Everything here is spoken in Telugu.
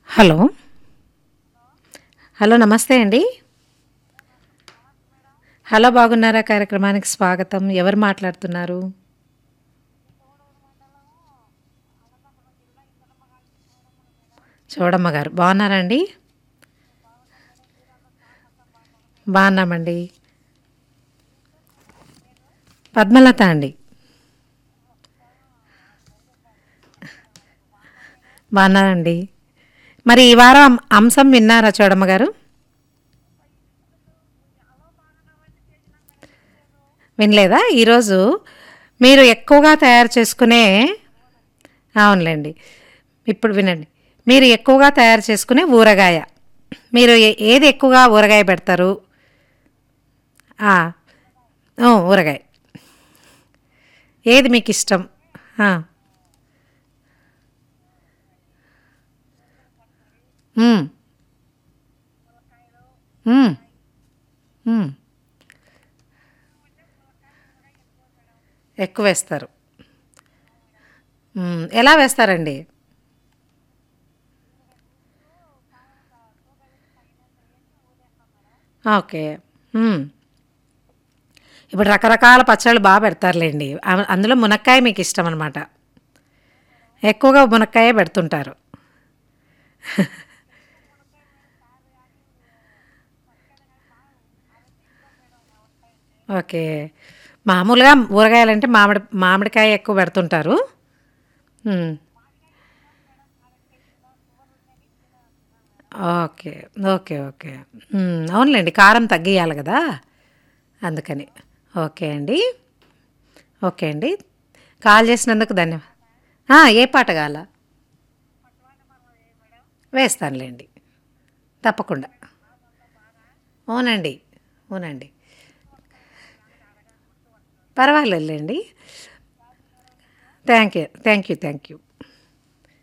హలో హలో నమస్తే అండి హలో బాగున్నారా కార్యక్రమానికి స్వాగతం ఎవరు మాట్లాడుతున్నారు చూడమ్మ గారు బాగున్నారా అండి బాగున్నామండి పద్మలత అండి బాగున్నానండి మరి ఈ వారం అంశం విన్నారా చూడమ్మ గారు వినలేదా ఈరోజు మీరు ఎక్కువగా తయారు చేసుకునే అవునులేండి ఇప్పుడు వినండి మీరు ఎక్కువగా తయారు చేసుకునే ఊరగాయ మీరు ఏ- ఏది ఎక్కువగా ఊరగాయ పెడతారు ఆ, ఓ, ఊరగాయ ఏది మీకు ఇష్టం ఆ. మ్మ్. మ్మ్. మ్మ్. ఎక్కువ వేస్తారు మ్మ్. ఎలా వేస్తారండి ఓకే మ్మ్. ఇప్పుడు రకరకాల పచ్చళ్ళు బాగా పెడతారులేండి అ- అందులో మునక్కాయ మీకు ఇష్టం అనమాట ఎక్కువగా మునక్కాయ పెడుతుంటారు ఓకే మామూలుగా ఊరగాయలంటే మామిడి మామిడికాయ ఎక్కువ పెడుతుంటారు మ్మ్. ఓకే ఓకే ఓకే మ్మ్. అవునులేండి కారం తగ్గియాలి కదా అందుకని ఓకే అండి ఓకే అండి కాల్ చేసినందుకు ధన్యవాదాలు ఏ పాట కావాలా వేస్తానులేండి తప్పకుండా అవునండి అవునండి పర్వాలేదులేండి thank you thank you thank you